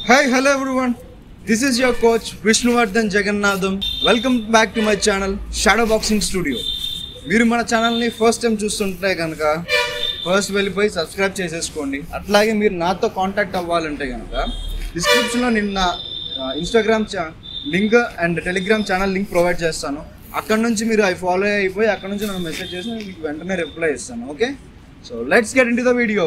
Hi hello everyone this is your coach Vishnuvardhan Jagannatham welcome back to my channel shadow boxing studio మీరు మన ఛానల్ని first time చూస్తుంటే కనుక first వెళ్ళిపోయి సబ్స్క్రైబ్ చేసేసుకోండి అట్లాగే మీరు నాతో కాంటాక్ట్ అవ్వాలంటే కనుక డిస్క్రిప్షన్లో నిన్న Instagram link and Telegram channel link provide చేస్తాను అక్కడ నుంచి మీరు అవి ఫాలో అయిపోయి అక్కడ నుంచి నన్ను మెసేజ్ చేసి నేను మీకు వెంటనే రిప్లై ఇస్తాను okay so let's get in to the video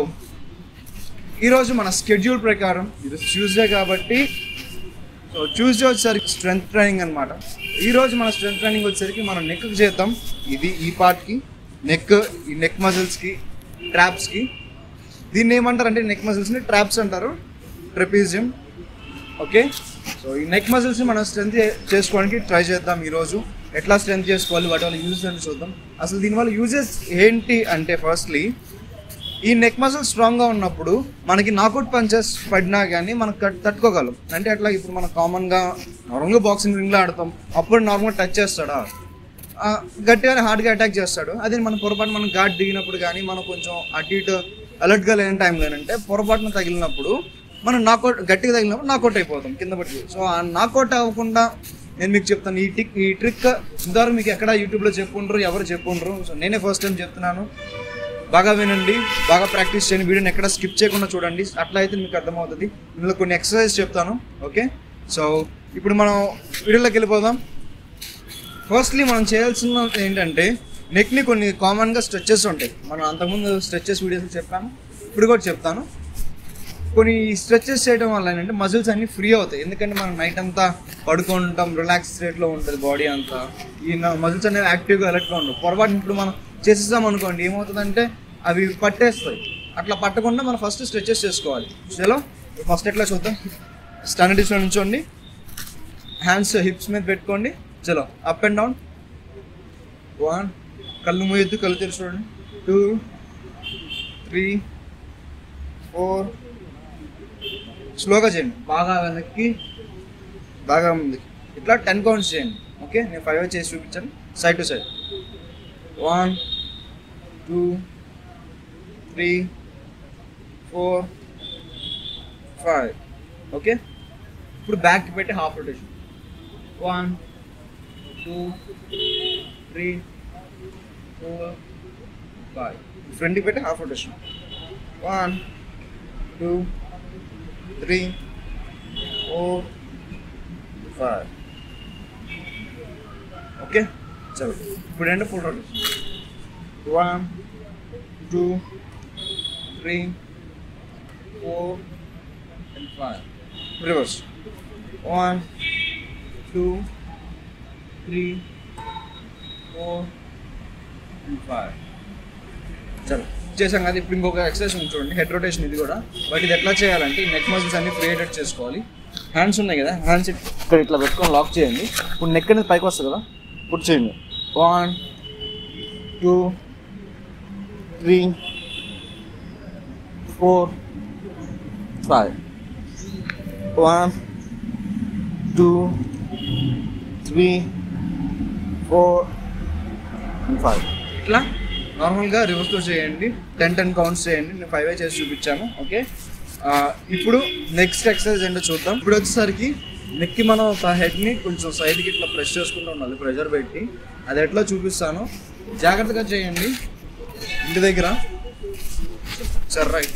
ఈరోజు మన స్కెడ్యూల్ ప్రకారం ఈరోజు ట్యూస్డే కాబట్టి సో ట్యూస్డే వచ్చేసరికి స్ట్రెంత్ ట్రైనింగ్ అనమాట ఈరోజు మన స్ట్రెంత్ ట్రైనింగ్ వచ్చేసరికి మనం నెక్ చేద్దాం ఇది ఈ పార్ట్కి నెక్ ఈ నెక్ మజిల్స్కి ట్రాప్స్కి దీన్ని ఏమంటారు అంటే నెక్ మజిల్స్ని ట్రాప్స్ అంటారు ట్రెపీజియం ఓకే సో ఈ నెక్ మజిల్స్ని మనం స్ట్రెంత్ చేసుకోవడానికి ట్రై చేద్దాం ఈరోజు ఎట్లా స్ట్రెంత్ చేసుకోవాలి వాటి వల్ల యూజెస్ అని చూద్దాం అసలు దీనివల్ల యూజెస్ ఏంటి అంటే ఫస్ట్లీ ఈ నెక్ మజిల్ స్ట్రాంగ్గా ఉన్నప్పుడు మనకి నాకౌట్ పంచెస్ పడినా కానీ మనం కట్ తట్టుకోగలం అంటే అట్లా ఇప్పుడు మనం కామన్గా నార్మల్గా బాక్సింగ్ రింగ్లో ఆడతాం అప్పుడు నార్మల్గా టచ్ చేస్తాడా ఆ, గట్టిగానే హార్డ్గా అటాక్ చేస్తాడు అదే మనం పొరపాటు మనం ఘాట్ దిగినప్పుడు కానీ మనం కొంచెం అటు ఇటు అలర్ట్గా లేని టైంలో ఏంటంటే పొరపాటున తగిలినప్పుడు మనం నాకౌట్ గట్టిగా తగిలినప్పుడు నాకౌట్ అయిపోతాం కింద పట్టి సో ఆ నాకౌట్ అవ్వకుండా నేను మీకు చెప్తాను ఈ టిక్ ఈ ట్రిక్ ఇంతవరకు మీకు ఎక్కడ యూట్యూబ్లో చెప్పుండ్రు ఎవరు చెప్పుండ్రు సో నేనే ఫస్ట్ టైం చెప్తున్నాను బాగా వినండి బాగా ప్రాక్టీస్ చేయండి వీడియోని ఎక్కడ స్కిప్ చేయకుండా చూడండి అట్లా అయితే మీకు అర్థమవుతుంది ఇందులో కొన్ని ఎక్సర్సైజ్ చెప్తాను ఓకే సో ఇప్పుడు మనం వీడియోలోకి వెళ్ళిపోదాం ఫస్ట్లీ మనం చేయాల్సిన ఏంటంటే నెక్ని కొన్ని కామన్గా స్ట్రెచెస్ ఉంటాయి మనం అంతకుముందు స్ట్రెచెస్ వీడియోస్ చెప్పాను ఇప్పుడు కూడా చెప్తాను కొన్ని స్ట్రెచెస్ చేయడం వల్ల ఏంటంటే మజిల్స్ అన్ని ఫ్రీ అవుతాయి ఎందుకంటే మనం నైట్ అంతా పడుకుంటాం రిలాక్స్ స్టేట్లో ఉంటుంది బాడీ అంతా ఈ మజిల్స్ అనేవి యాక్టివ్గా అలర్ట్గా ఉండవు పొరపాటు ఇప్పుడు మనం చేసేసాం అనుకోండి ఏమవుతుందంటే అవి పట్టేస్తాయి అట్లా పట్టకుండా మనం ఫస్ట్ స్ట్రెచెస్ చేసుకోవాలి చలో ఫస్ట్ ఎట్లా చూద్దాం స్టాండర్డ్స్లో నుంచోండి హ్యాండ్స్ హిప్స్ మీద పెట్టుకోండి చలో అప్ అండ్ డౌన్ వన్ కళ్ళు మూయొద్దు కళ్ళు తెరిచి చూడండి టూ త్రీ ఫోర్ స్లోగా చేయండి బాగా వెనక్కి బాగా ముందుకి ఇట్లా టెన్ కౌంట్స్ చేయండి ఓకే నేను ఫైవ్ చేసి చూపించాను side to side one two three four five okay ఇప్పుడు బ్యాక్కి పెట్టి half rotation one two three four five ఫ్రంట్కి పెట్టి half rotation one two three four five okay చలో ఇప్పుడు ఏంటంటే full rotation one two three four and five reverse one two three four and five చలో చేసాం కదా ఇప్పుడు ఇంకొక ఎక్సర్సైజ్ ఉంది చూడండి హెడ్ రొటేషన్ ఇది కూడా బట్ ఇది ఎట్లా చేయాలంటే నెక్ మజిల్స్ అన్ని క్రియేటెడ్ చేసుకోవాలి హ్యాండ్స్ ఉన్నాయి కదా హ్యాండ్స్ ఇక్కడ ఇట్లా పెట్టుకొని లాక్ చేయండి ఇప్పుడు నెక్ అనేది పైకి వస్తుంది కదా ఇప్పుడు చేయండి one two three four five one two three four five ఇట్లా నార్మల్గా రివర్స్లో చేయండి టెన్ టెన్ కౌంట్స్ చేయండి నేను ఫైవ్ చేసి చూపించాను ఓకే ఆ, ఇప్పుడు నెక్స్ట్ ఎక్సర్సైజ్ ఏంటో చూద్దాం ఇప్పుడు వచ్చేసరికి నెక్కి మనం ఒక హెడ్ని కొంచెం సైడ్కి ఇట్లా ప్రెస్ చేసుకుంటూ ఉండాలి ప్రెషర్ పెట్టి అది ఎట్లా చూపిస్తాను జాగ్రత్తగా చేయండి ఇంటి దగ్గర సరే రైట్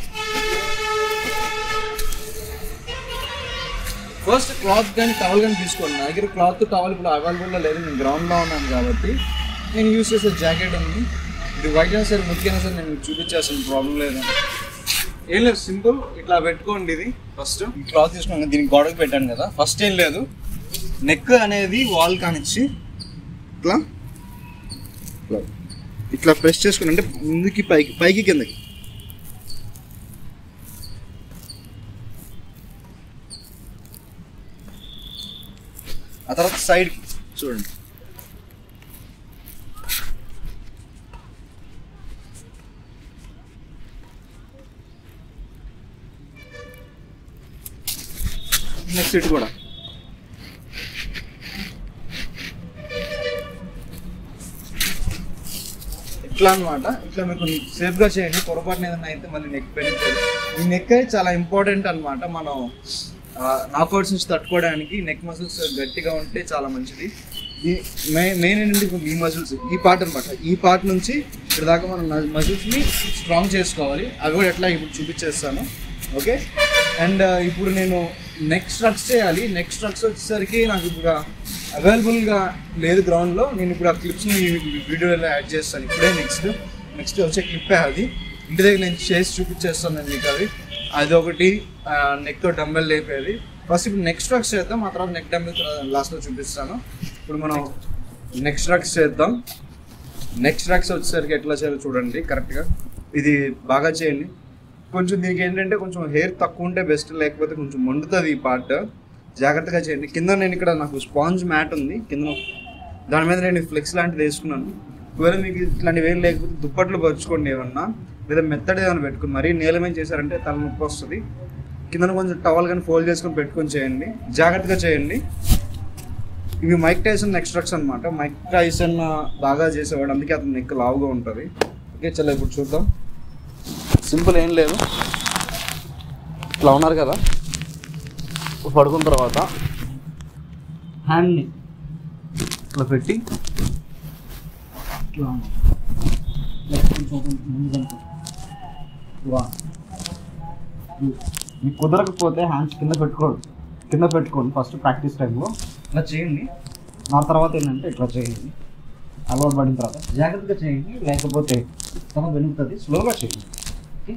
ఫస్ట్ క్లాత్ కానీ టవల్ కానీ తీసుకోండి నా దగ్గర క్లాత్ టవల్ ఇప్పుడు అవైలబుల్లో లేదు నేను గ్రౌండ్లో ఉన్నాను కాబట్టి నేను యూస్ చేసే జాకెట్ ఉంది ఇది వైట్ అయినా సరే ముఖ్యమైనా సరే నేను మీకు చూపించేస్తాను ప్రాబ్లం లేదు ఏం లేదు సింపుల్ ఇట్లా పెట్టుకోండి ఇది ఫస్ట్ ఈ క్లాత్ తీసుకున్నాను దీనికి గోడకు పెట్టాను కదా ఫస్ట్ ఏం లేదు నెక్ అనేది వాల్ కానిచ్చి ఇట్లా ఇట్లా ఇట్లా ప్రెస్ చేసుకుని అంటే ముందుకి పైకి పైకి కిందకి ఆ తర్వాత సైడ్కి చూడండి నెక్స్ట్ ఇటు కూడా ఇట్లా అనమాట ఇట్లా మీరు కొంచెం సేఫ్గా చేయండి పొరపాటున ఏదైనా అయితే మళ్ళీ నెక్ పెయిన్ ఈ నెక్ అనేది చాలా ఇంపార్టెంట్ అన్నమాట మనం నాకౌట్స్ నుంచి తట్టుకోవడానికి నెక్ మసిల్స్ గట్టిగా ఉంటే చాలా మంచిది ఈ మెయిన్ ఏంటంటే ఇప్పుడు ఈ మజిల్స్ ఈ పార్ట్ అన్నమాట ఈ పార్ట్ నుంచి ఇక్కడ దాకా మనం మజిల్స్ని స్ట్రాంగ్ చేసుకోవాలి అవి కూడా ఎట్లా ఇప్పుడు చూపించేస్తాను ఓకే అండ్ ఇప్పుడు నేను నెక్ స్ట్రక్స్ చేయాలి నెక్ స్ట్రక్స్ వచ్చేసరికి నాకు ఇప్పుడు అవైలబుల్గా లేదు గ్రౌండ్లో నేను ఇప్పుడు ఆ క్లిప్స్ని వీడియోలో యాడ్ చేస్తాను ఇప్పుడే నెక్స్ట్ నెక్స్ట్ వచ్చే క్లిప్పే అది ఇంటి దగ్గర నేను చేసి చూపించేస్తాను నేను మీకు అవి అది ఒకటి నెక్తో డంబెల్ లేపేది ఫస్ట్ ఇప్పుడు నెక్ స్ట్రక్స్ చేద్దాం ఆ తర్వాత నెక్ డంబెల్ లాస్ట్లో చూపిస్తాను ఇప్పుడు మనం నెక్ స్ట్రక్స్ చేద్దాం నెక్ స్ట్రక్స్ వచ్చేసరికి ఎట్లా చేయాలో చూడండి కరెక్ట్గా ఇది బాగా చేయండి కొంచెం దీనికి ఏంటంటే కొంచెం హెయిర్ తక్కువ ఉంటే బెస్ట్ లేకపోతే కొంచెం మండుతుంది ఈ పార్ట్ జాగ్రత్తగా చేయండి కింద నేను ఇక్కడ నాకు స్పాంజ్ మ్యాట్ ఉంది కింద దాని మీద నేను ఫ్లెక్స్ లాంటిది వేసుకున్నాను ఒకవేళ మీకు ఇట్లాంటివి ఏం లేకపోతే దుప్పట్లు పరుచుకోండి ఏమన్నా లేదా మెత్తడి ఏమైనా పెట్టుకుని మరీ నేలమేం చేశారంటే తలనొప్పి వస్తుంది కింద కొంచెం టవల్ కానీ ఫోల్డ్ చేసుకొని పెట్టుకొని చేయండి జాగ్రత్తగా చేయండి ఇవి మైక్ టైసన్ ఎక్స్ట్రాక్స్ అనమాట మైక్ టైసన్ బాగా చేసేవాడు అందుకే అతను నెక్ లావుగా ఉంటుంది ఓకే చలో ఇప్పుడు చూద్దాం సింపుల్ ఏం లేదు ఇట్లా ఉన్నారు కదా పడుకున్న తర్వాత హ్యాండ్ని ఇట్లా పెట్టి ఇట్లా లెఫ్ట్ కొంచెం open ముందుకు అనుకో. వా. మీకు కుదరకపోతే హ్యాండ్స్ కింద పెట్టుకోండి కింద పెట్టుకోండి ఫస్ట్ ప్రాక్టీస్ టైంలో ఇట్లా చేయండి నా తర్వాత ఏంటంటే ఇట్లా చేయండి అలవాటు పడిన తర్వాత జాగ్రత్తగా చేయండి లేకపోతే తమ వెనుకుతుంది స్లోగా చేయండి ఓకే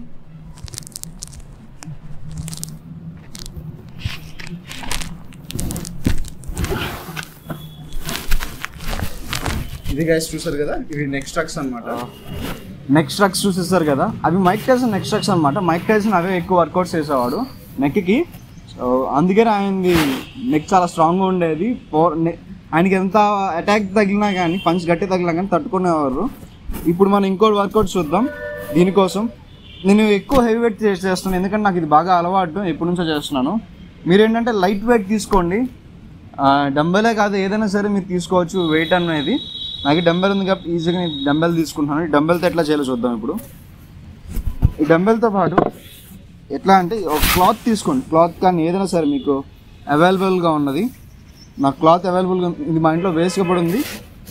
ఇది గైస్ చూసారు కదా ఇవి నెక్స్ట్ ట్రక్స్ అనమాట నెక్స్ట్ ట్రక్స్ చూసేస్తారు కదా అవి మైక్ టైసన్ నెక్స్ట్ ట్రక్స్ అనమాట మైక్ టైసన్ అవే ఎక్కువ వర్కౌట్స్ చేసేవాడు నెక్కి సో అందుకని ఆయనది నెక్ చాలా స్ట్రాంగ్గా ఉండేది పవర్ ఆయనకి ఎంత అటాక్ తగిలినా కానీ పంచ్ గట్టి తగిలినా కానీ తట్టుకునేవారు ఇప్పుడు మనం ఇంకోటి వర్కౌట్ చూద్దాం దీనికోసం నేను ఎక్కువ హెవీ వెయిట్ చేస్తున్నాను ఎందుకంటే నాకు ఇది బాగా అలవాటు ఎప్పటి నుంచో చేస్తున్నాను మీరు ఏంటంటే లైట్ వెయిట్ తీసుకోండి డంబెలే కాదు ఏదైనా సరే మీరు తీసుకోవచ్చు వెయిట్ అనేది నాకు డంబెల్ ఉంది కాబట్టి ఈజీగా నేను డంబెల్ తీసుకుంటున్నాను ఈ డంబెల్తో ఎట్లా చేయాలో చూద్దాం ఇప్పుడు ఈ డంబెల్తో పాటు ఎట్లా అంటే ఒక క్లాత్ తీసుకోండి క్లాత్ కానీ ఏదైనా సరే మీకు అవైలబుల్గా ఉన్నది నాకు క్లాత్ అవైలబుల్గా ఇది మా ఇంట్లో వేస్ట్గా పడి ఉంది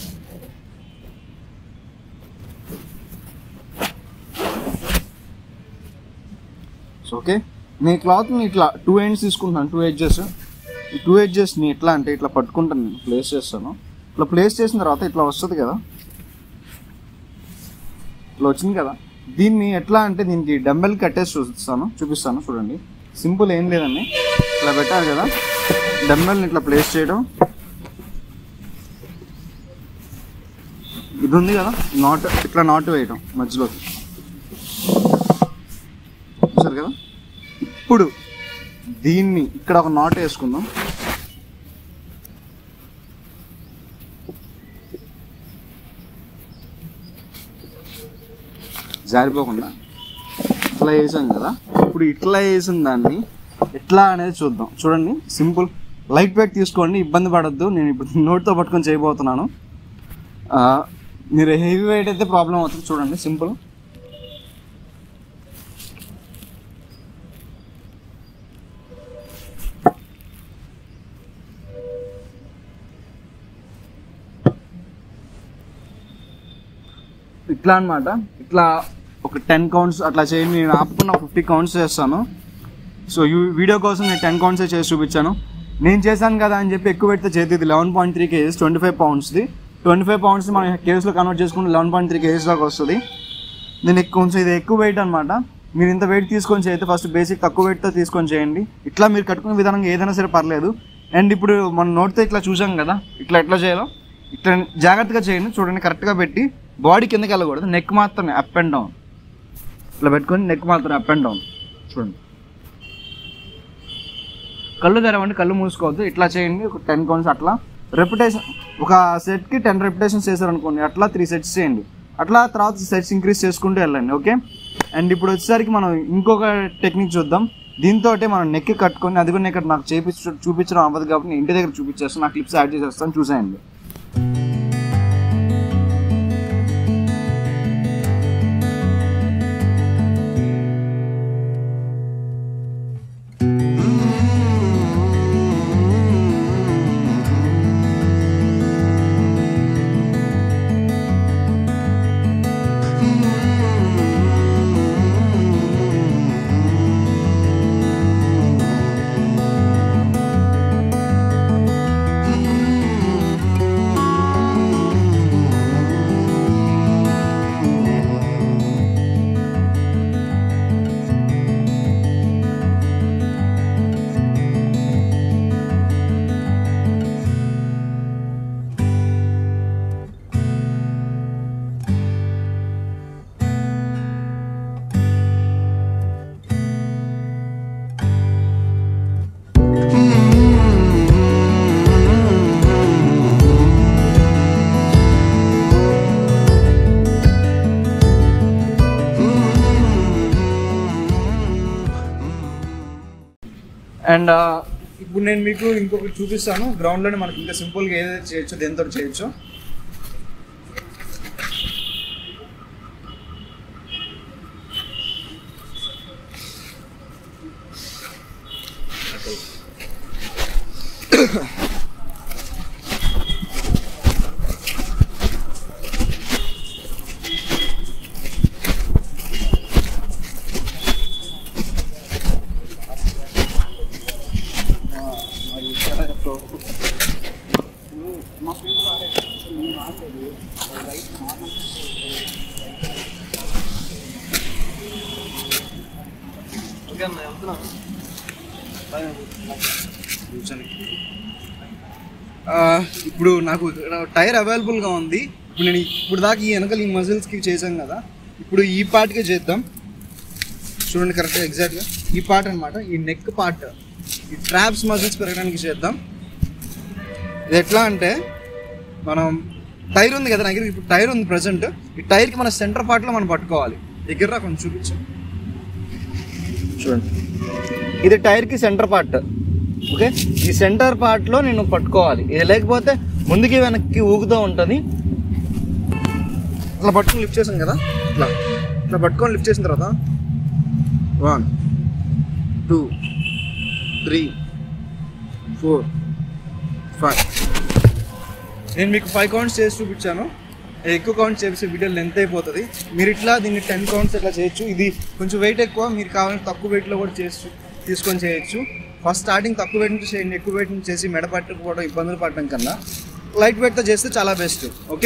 సో ఓకే నేను క్లాత్ని ఇట్లా టూ ఎండ్స్ తీసుకుంటున్నాను టూ ఎడ్జెస్ ఈ టూ ఎడ్జెస్ని ఎట్లా అంటే ఇట్లా పట్టుకుంటాను నేను ప్లేస్ చేస్తాను ఇట్లా ప్లేస్ చేసిన తర్వాత ఇట్లా వస్తుంది కదా ఇట్లా వచ్చింది కదా దీన్ని ఎట్లా అంటే దీనికి డంబెల్ కట్టేసి చూపిస్తాను చూపిస్తాను చూడండి సింపుల్ ఏం లేదండి ఇట్లా పెట్టారు కదా డంబెల్ని ఇట్లా ప్లేస్ చేయడం ఇది ఉంది కదా నాట్ ఇట్లా నాట్ వేయడం మధ్యలోకి చూసారు కదా ఇప్పుడు దీన్ని ఇక్కడ ఒక నాట్ వేసుకుందాం జారిపోకుండా ఇట్లా వేసాం కదా ఇప్పుడు ఇట్లా వేసిన దాన్ని ఎట్లా అనేది చూద్దాం చూడండి సింపుల్ లైట్ వెయిట్ తీసుకోండి ఇబ్బంది పడద్దు నేను ఇప్పుడు నోట్తో పట్టుకొని చేయబోతున్నాను ఆ, మీరు హెవీ వెయిట్ అయితే ప్రాబ్లం అవుతుంది చూడండి సింపుల్ ఇట్లా అన్నమాట ఇట్లా ఒక టెన్ కౌంట్స్ అట్లా చేయండి నేను ఆపుకున్న ఫిఫ్టీ కౌంట్స్ చేస్తాను సో ఈ వీడియో కోసం నేను టెన్ కౌంట్సే చేసి చూపించాను నేను చేశాను కదా అని చెప్పి ఎక్కువ పెడితే చేతిది eleven point three kgs twenty five పౌండ్స్ది ట్వంటీ ఫైవ్ పౌండ్స్ మనం కేజీస్లో కన్వర్ట్ చేసుకుంటే లెవెన్ పాయింట్ త్రీ కేజీస్ దాకా వస్తుంది నేను ఎక్కువ కొంచెం ఇది ఎక్కువ వెయిట్ అనమాట మీరు ఇంత వెయిట్ తీసుకొని చేస్తే ఫస్ట్ బేసిక్ తక్కువ వెయిట్తో తీసుకొని చేయండి ఇట్లా మీరు కట్టుకునే విధానంగా ఏదైనా సరే పర్లేదు అండ్ ఇప్పుడు మన నోట్తో ఇట్లా చూసాం కదా ఇట్లా ఎట్లా చేయాలో ఇట్లా జాగ్రత్తగా చేయండి చూడండి కరెక్ట్గా పెట్టి బాడీ కిందకి వెళ్ళకూడదు నెక్ మాత్రమే అప్ అండ్ డౌన్ ఇట్లా పెట్టుకొని నెక్ మాత్రమే అప్ అండ్ డౌన్ చూడండి కళ్ళు తెరవండి కళ్ళు మూసుకోవద్దు ఇట్లా చేయండి ఒక టెన్ కౌంట్స్ అట్లా రెప్యుటేషన్ ఒక సెట్కి టెన్ రెప్యుటేషన్స్ చేశారనుకోండి అట్లా త్రీ సెట్స్ చేయండి అట్లా తర్వాత సెట్స్ ఇంక్రీజ్ చేసుకుంటూ వెళ్ళండి ఓకే అండ్ ఇప్పుడు వచ్చేసరికి మనం ఇంకొక టెక్నిక్ చూద్దాం దీంతో మనం నెక్ కట్టుకొని అది కూడా ఇక్కడ నాకు చేపించ చూపించడం అవ్వదు కాబట్టి నేను ఇంటి దగ్గర చూపించేస్తాను నా క్లిప్స్ యాడ్ చేసేస్తాను చూసేయండి అండ్ ఇప్పుడు నేను మీకు ఇంకొకటి చూపిస్తాను గ్రౌండ్లోనే మనకి ఇంకా సింపుల్గా ఏదైతే చేయొచ్చో దేంతో చేయొచ్చో ఆ, ఇప్పుడు నాకు ఇక్కడ టైర్ అవైలబుల్గా ఉంది ఇప్పుడు నేను ఇప్పుడు దాకా ఈ వెనకాల ఈ మజిల్స్కి చేశాం కదా ఇప్పుడు ఈ పార్ట్కే చేద్దాం చూడండి కరెక్ట్గా ఎగ్జాక్ట్గా ఈ పార్ట్ అన్నమాట ఈ నెక్ పార్ట్ ఈ ట్రాప్స్ మజిల్స్ పెరగడానికి చేద్దాం ఇది ఎట్లా అంటే మనం టైర్ ఉంది కదా నా దగ్గర ఇప్పుడు టైర్ ఉంది ప్రజెంట్ ఈ టైర్కి మన సెంటర్ పార్ట్లో మనం పట్టుకోవాలి దగ్గర కొంచెం చూపించు చూడండి ఇది టైర్కి సెంటర్ పార్ట్ ఓకే ఈ సెంటర్ పార్ట్లో నేను పట్టుకోవాలి ఇది లేకపోతే ముందుకి వెనక్కి ఊగుతూ ఉంటుంది ఇట్లా పట్టుకొని లిఫ్ట్ చేసాం కదా ఇట్లా ఇట్లా పట్టుకొని లిఫ్ట్ చేసిన తర్వాత one two three four five నేను మీకు ఫైవ్ కౌంట్స్ చేసి చూపించాను ఎక్కువ కౌంట్స్ చేస్తే వీడియో లెంత్ అయిపోతుంది మీరు ఇట్లా దీన్ని టెన్ కౌంట్స్ ఇట్లా చేయొచ్చు ఇది కొంచెం వెయిట్ ఎక్కువ మీరు కావాలంటే తక్కువ వెయిట్లో కూడా చేసి తీసుకొని చేయొచ్చు ఫస్ట్ స్టార్టింగ్ తక్కువ వెయిట్ నుంచి చేయండి ఎక్కువ వెయిట్ నుంచి చేసి మెడ పట్టుకుపోవడం ఇబ్బందులు పడటం కన్నా లైట్ వెయిట్తో చేస్తే చాలా బెస్ట్ ఓకే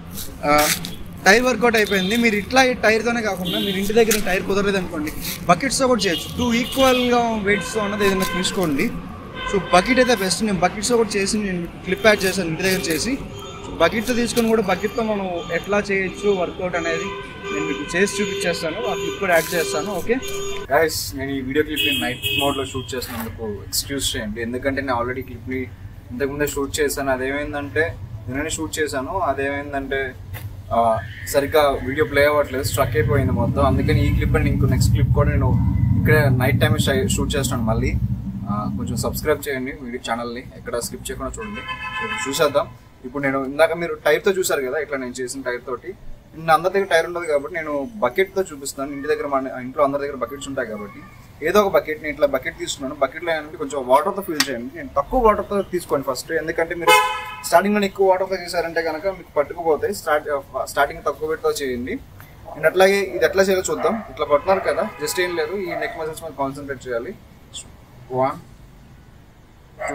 టైర్ వర్కౌట్ అయిపోయింది మీరు ఇట్లా ఈ టైర్తోనే కాకుండా మీరు ఇంటి దగ్గర టైర్ కుదరలేదు అనుకోండి బకెట్స్తో కూడా చేయొచ్చు టూ ఈక్వల్గా వెయిట్స్తో ఉన్నది ఏదైనా తీసుకోండి సో బకెట్ అయితే బెస్ట్ నేను బకెట్స్తో కూడా చేసి నేను క్లిప్ యాడ్ చేశాను ఇంటి దగ్గర చేసి సో బకెట్తో తీసుకొని కూడా బకెట్తో మనం ఎట్లా చేయొచ్చు వర్కౌట్ అనేది నేను మీకు చేసి చూపించేస్తాను ఆ క్లిప్ కూడా యాడ్ చేస్తాను ఓకే గైస్ నేను ఈ వీడియో క్లిప్ ని నైట్ మోడ్ లో షూట్ చేసినందుకు ఎక్స్క్యూజ్ చేయండి ఎందుకంటే నేను ఆల్రెడీ క్లిప్ ని ఇంతకుముందే షూట్ చేశాను అదేమైందంటే నిన్ననే షూట్ చేశాను అదేమైందంటే ఆ, సరిగ్గా వీడియో ప్లే అవ్వట్లేదు స్ట్రక్ అయిపోయింది మొత్తం అందుకని ఈ క్లిప్ అండ్ ఇంకో నెక్స్ట్ క్లిప్ కూడా నేను ఇక్కడ నైట్ టైం షూట్ చేస్తాను మళ్ళీ ఆ, కొంచెం సబ్స్క్రైబ్ చేయండి వీడియో ఛానల్ని ఎక్కడ స్కిప్ చేయకుండా చూడండి సో చూసేద్దాం ఇప్పుడు నేను ఇందాక మీరు టైర్తో చూసారు కదా ఇట్లా నేను చేసిన టైర్ తోటి నిన్న అందరి దగ్గర టైర్ ఉండదు కాబట్టి నేను బకెట్తో చూపిస్తాను ఇంటి దగ్గర మన ఇంట్లో అందరి దగ్గర బకెట్స్ ఉంటాయి కాబట్టి ఏదో ఒక బకెట్ నేను ఇట్లా బకెట్ తీసుకున్నాను బకెట్లో ఏంటంటే కొంచెం వాటర్తో ఫిల్ చేయండి నేను తక్కువ వాటర్తో తీసుకోండి ఫస్ట్ ఎందుకంటే మీరు స్టార్టింగ్లో ఎక్కువ వాటర్తో చేశారంటే కనుక మీకు పట్టుకుపోతాయి స్టార్ట్ స్టార్టింగ్ తక్కువ పెట్టుతో చేయండి అండ్ అట్లాగే ఇది ఎట్లా చేయాలో చూద్దాం ఇట్లా పట్టున్నారు కదా జస్ట్ ఏం లేదు ఈ నెక్ మజిల్స్ మీద కాన్సన్ట్రేట్ చేయాలి one two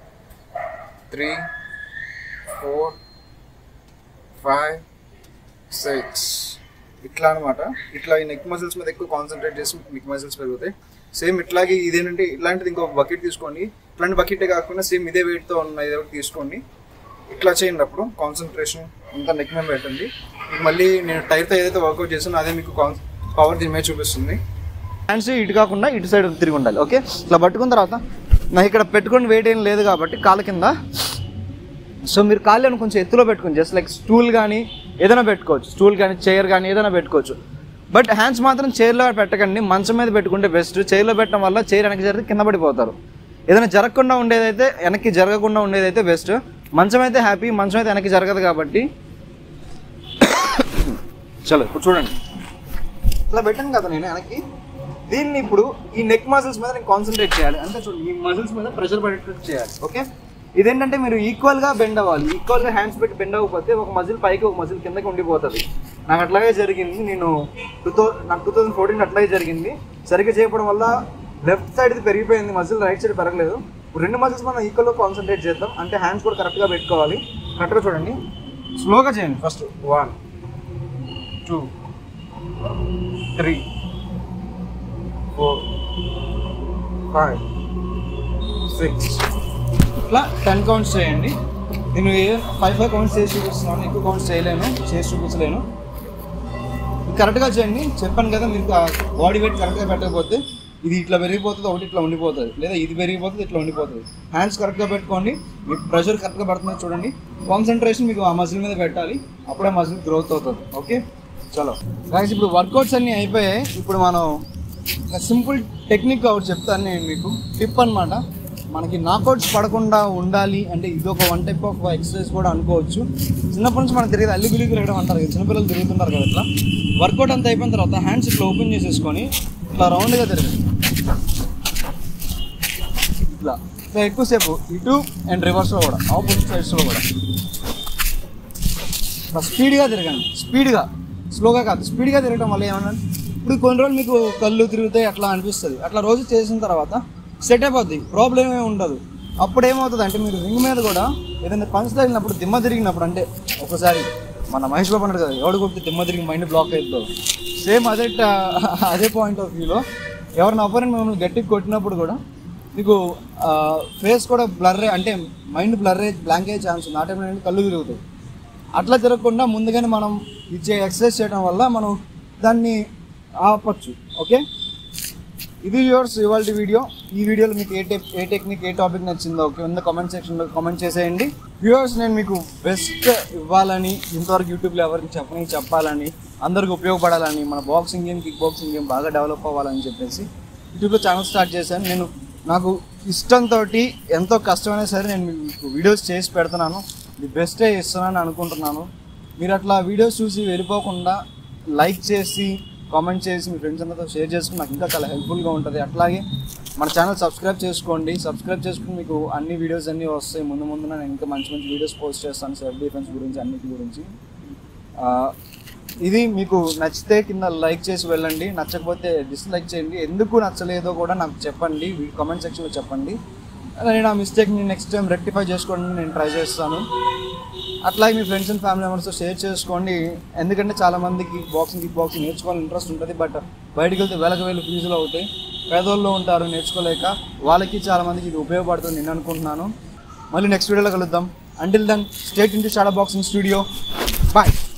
three four five six ఇట్లా అనమాట ఇట్లా ఈ నెక్ మజిల్స్ మీద ఎక్కువ కాన్సన్ట్రేట్ చేసి నెక్ మజిల్స్ పెరుగుతాయి సేమ్ ఇట్లాగే ఇదేంటంటే ఇట్లాంటిది ఇంకో బకెట్ తీసుకోండి ఇట్లాంటి బకెటే కాకుండా సేమ్ ఇదే వెయిట్తో ఉన్న ఇదే ఒకటి తీసుకోండి ఇట్లా చేయండి అప్పుడు కాన్సన్ట్రేషన్ అంతా నెక్ మీద పెట్టండి మీకు మళ్ళీ నేను టైర్తో ఏదైతే వర్కౌట్ చేసానో అదే మీకు పవర్ దీని మీద చూపిస్తుంది హ్యాండ్స్ ఇటు కాకుండా ఇటు సైడ్ తిరిగి ఉండాలి ఓకే ఇట్లా పట్టుకున్న తర్వాత నాకు ఇక్కడ పెట్టుకుని వెయిట్ ఏం లేదు కాబట్టి కాళ్ళ కింద సో మీరు కాళ్ళను కొంచెం ఎత్తులో పెట్టుకోండి జస్ట్ లైక్ స్టూల్ కానీ ఏదైనా పెట్టుకోవచ్చు స్టూల్ కానీ చైర్ కానీ ఏదైనా పెట్టుకోవచ్చు బట్ హ్యాండ్స్ మాత్రం చైర్లో పెట్టకండి మంచం మీద పెట్టుకుంటే బెస్ట్ చైర్లో పెట్టడం వల్ల చైర్ వెనక్కి జరిగితే కింద పడిపోతారు ఏదైనా జరగకుండా ఉండేదైతే వెనక్కి జరగకుండా ఉండేదైతే బెస్ట్ మంచం అయితే హ్యాపీ మంచం అయితే వెనక్కి జరగదు కాబట్టి చలో ఇప్పుడు చూడండి ఇట్లా పెట్టాను కదా నేను వెనక్కి దీన్ని ఇప్పుడు ఈ నెక్ మజిల్స్ మీద నేను కాన్సన్ట్రేట్ చేయాలి అంటే చూడండి ఈ మజిల్స్ మీద ప్రెషర్ పడేటట్టు చేయాలి ఓకే ఇదేంటంటే మీరు ఈక్వల్గా బెండ్ అవ్వాలి ఈక్వల్గా హ్యాండ్స్ పెట్టి బెండ్ అవ్వకపోతే ఒక మజిల్ పైకి ఒక మజిల్ కిందకి ఉండిపోతుంది నాకు అట్లాగే జరిగింది నేను టూ థౌ నాకు టూ థౌసండ్ ఫోర్టీన్ అట్లాగే జరిగింది సరిగ్గా చేయకపోవడం వల్ల లెఫ్ట్ సైడ్ది పెరిగిపోయింది మజిల్ రైట్ సైడ్ పెరగలేదు ఇప్పుడు రెండు మజిల్స్ మనం ఈక్వల్గా కాన్సన్ట్రేట్ చేద్దాం అంటే హ్యాండ్స్ కూడా కరెక్ట్గా పెట్టుకోవాలి కరెక్ట్గా చూడండి స్లోగా చేయండి first one two three four five six ఇట్లా టెన్ కౌంట్స్ చేయండి నేను ఏ ఫైవ్ ఫైవ్ కౌంట్స్ చేసి చూపిస్తున్నాను ఎక్కువ కౌంట్స్ చేయలేను చేసి చూపించలేను కరెక్ట్గా చేయండి చెప్పాను కదా మీరు బాడీ వెయిట్ కరెక్ట్గా పెట్టకపోతే ఇది ఇట్లా పెరిగిపోతుంది ఒకటి ఇట్లా ఉండిపోతుంది లేదా ఇది పెరిగిపోతుంది ఇట్లా ఉండిపోతుంది హ్యాండ్స్ కరెక్ట్గా పెట్టుకోండి మీకు ప్రెషర్ కరెక్ట్గా పడుతుంది చూడండి కాన్సన్ట్రేషన్ మీకు ఆ మజిల్ మీద పెట్టాలి అప్పుడే మజిల్ గ్రోత్ అవుతుంది ఓకే చలో గాయస్ ఇప్పుడు వర్కౌట్స్ అన్నీ అయిపోయాయి ఇప్పుడు మనం ఒక సింపుల్ టెక్నిక్ ఒకటి చెప్తాను నేను మీకు టిప్ అన్నమాట మనకి నాకౌట్స్ పడకుండా ఉండాలి అంటే ఇది ఒక వన్ టైప్ ఆఫ్ ఎక్సర్సైజ్ కూడా అనుకోవచ్చు చిన్నప్పటి నుంచి మనకు తిరిగి అల్లి బిల్లి తిరగడం అంటారు కదా చిన్నపిల్లలు తిరుగుతుంటారు కదా ఇట్లా వర్కౌట్ అంతా అయిపోయిన తర్వాత హ్యాండ్స్ ఇట్లా ఓపెన్ చేసేసుకొని ఇట్లా రౌండ్గా తిరగండి ఇట్లా ఇట్లా ఎక్కువసేపు ఇటు అండ్ రివర్స్లో కూడా ఆపోజిట్ సైడ్స్లో కూడా ఇట్లా స్పీడ్గా తిరగండి స్పీడ్గా స్లోగా కాదు స్పీడ్గా తిరగడం వల్ల ఏమన్నా ఇప్పుడు కొన్ని రోజులు మీకు కళ్ళు తిరుగుతాయి అట్లా అనిపిస్తుంది అట్లా రోజు చేసిన తర్వాత సెట్ అయిపోద్ది ప్రాబ్లం ఏమి ఉండదు అప్పుడు ఏమవుతుంది అంటే మీరు రింగ్ మీద కూడా ఏదైనా పంచ్ తగిలినప్పుడు దిమ్మ తిరిగినప్పుడు అంటే ఒకసారి మన మహేష్ బాబు అన్నాడు కదా ఎవడు కొట్టి దిమ్మ తిరిగి మైండ్ బ్లాక్ అవుతుందో సేమ్ అదే ట- అదే పాయింట్ ఆఫ్ వ్యూలో ఎవరిని అవ్వరని మిమ్మల్ని గట్టిగా కొట్టినప్పుడు కూడా మీకు ఫేస్ కూడా బ్లర్ అంటే మైండ్ బ్లర్ అయ్యి బ్లాంక్ అయ్యే ఛాన్స్ ఉంది ఆ టైంలో ఏంటి కళ్ళు తిరుగుతాయి అట్లా తిరగకుండా ముందుగానే మనం ఇచ్చే ఎక్సర్సైజ్ చేయడం వల్ల మనం దాన్ని ఆపచ్చు ఓకే ఇది వ్యూవర్స్ ఇవాళ వీడియో ఈ వీడియోలో మీకు ఏ టెక్ ఏ టెక్నిక్ ఏ టాపిక్ నచ్చిందో కింద కామెంట్ సెక్షన్లో కామెంట్ చేసేయండి వ్యూవర్స్ నేను మీకు బెస్ట్ ఇవ్వాలని ఇంతవరకు యూట్యూబ్లో ఎవరికి చెప్పని చెప్పాలని అందరికి ఉపయోగపడాలని మన boxing game kick boxing game బాగా డెవలప్ అవ్వాలని చెప్పేసి యూట్యూబ్లో ఛానల్ స్టార్ట్ చేశాను నేను నాకు ఇష్టంతో ఎంతో కష్టమైనా సరే నేను మీకు వీడియోస్ చేసి పెడుతున్నాను ది బెస్టే ఇస్తున్నాను అనుకుంటున్నాను మీరు అట్లా వీడియోస్ చూసి వెళ్ళిపోకుండా లైక్ చేసి కామెంట్ చేసి మీ ఫ్రెండ్స్ అందరితో షేర్ చేసుకుని నాకు ఇంకా చాలా హెల్ప్ఫుల్గా ఉంటుంది అట్లాగే మన ఛానల్ సబ్స్క్రైబ్ చేసుకోండి సబ్స్క్రైబ్ చేసుకుని మీకు అన్ని వీడియోస్ అన్నీ వస్తాయి ముందు ముందున నేను ఇంకా మంచి మంచి వీడియోస్ పోస్ట్ చేస్తాను సెల్ఫ్ డిఫెన్స్ గురించి అన్నిటి గురించి ఆ, ఇది మీకు నచ్చితే కింద లైక్ చేసి వెళ్ళండి నచ్చకపోతే డిస్లైక్ చేయండి ఎందుకు నచ్చలేదో కూడా నాకు చెప్పండి కామెంట్ సెక్షన్లో చెప్పండి నేను ఆ మిస్టేక్ని నెక్స్ట్ టైం రెక్టిఫై చేసుకోవడానికి నేను ట్రై చేస్తాను అట్లాగే మీ ఫ్రెండ్స్ అండ్ ఫ్యామిలీ మెంబర్స్తో షేర్ చేసుకోండి ఎందుకంటే చాలా మందికి బాక్సింగ్ కిక్ బాక్సింగ్ నేర్చుకోవాలని ఇంట్రెస్ట్ ఉంటుంది బట్ బయటికి వెళ్తే వేలకు వేలు ఫీజులు అవుతాయి పేదోళ్ళు ఉంటారు నేర్చుకోలేక వాళ్ళకి చాలా మందికి ఇది ఉపయోగపడుతుంది నేను అనుకుంటున్నాను మళ్ళీ నెక్స్ట్ వీడియోలో కలుద్దాం until then state into shadow boxing studio bye